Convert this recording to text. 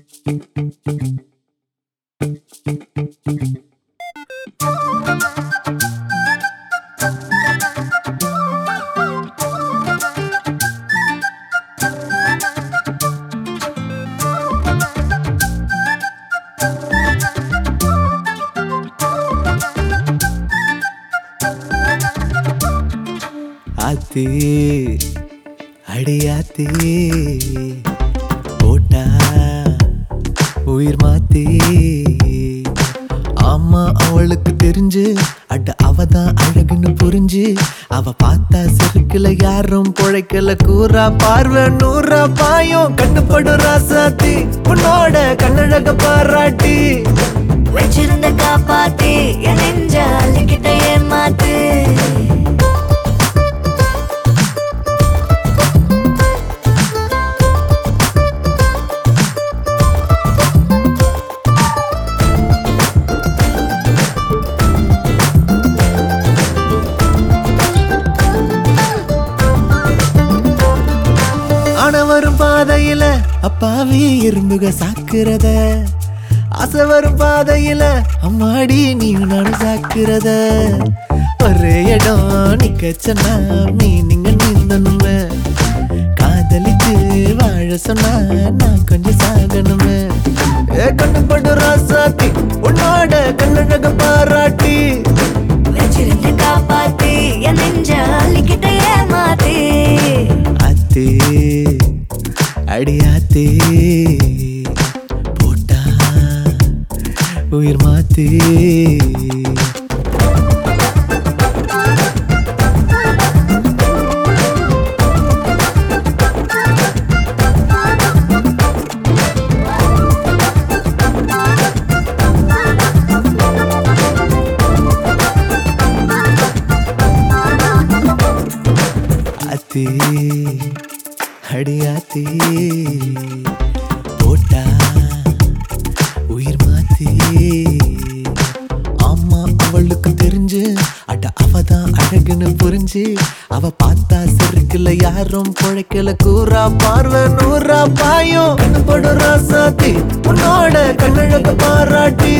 ஆத்தி அடியாத்தி போட்டா உயிர் மாத்தி ஆமா அவளுக்கு தெரிஞ்சு அட அவ தான் அழகுன்னு புரிஞ்சு அவ பார்த்தா செருக்குல யாரும் பொழைக்கல கூறா பார்வை நூறா பாயும் கண்ணுப்படும் ராசாத்தி உன்னோட கண்ணழக பாராட்டி வச்சிருந்த காப்பாத்தி என் நெஞ்ச அள்ளிக்கிட்ட ஏமாத்து ஆன வரும் பாதையில அப்பாவி எறும்புக சாக்குறத ஆசை வரும் பாதையில அம்மாடி நீ நானும் சாக்குறத ஒரே இடம் நிக்க சொன்னா மீனிங்க நீந்தணுமே காதலிச்சு வாழ சொன்னா நான் கொஞ்சம் சாகணுமே ஏ கண்ணு படு ராசாத்தி உன்னோட கண்ணழக பாராட்டி வச்சிருந்த காப்பாத்தி என் நெஞ்ச அள்ளிக்கிட்ட ஏமாத்தி அத்தே அடியாத்தே போட்டா உயிர் மாத்தே அத்தே அடியாத்தே போட்டா உயிர் மாத்தே ஆமா அவளுக்கு தெரிஞ்சு அட அவ தான் அழகுன்னு புரிஞ்சு அவ பார்த்தா செருக்குல யாரும் பொழைக்கல கூறா பார்வை நூறா பாயும் கண்ணு படும் ராசாத்தி உன்னோட கண்ணழக பாராட்டி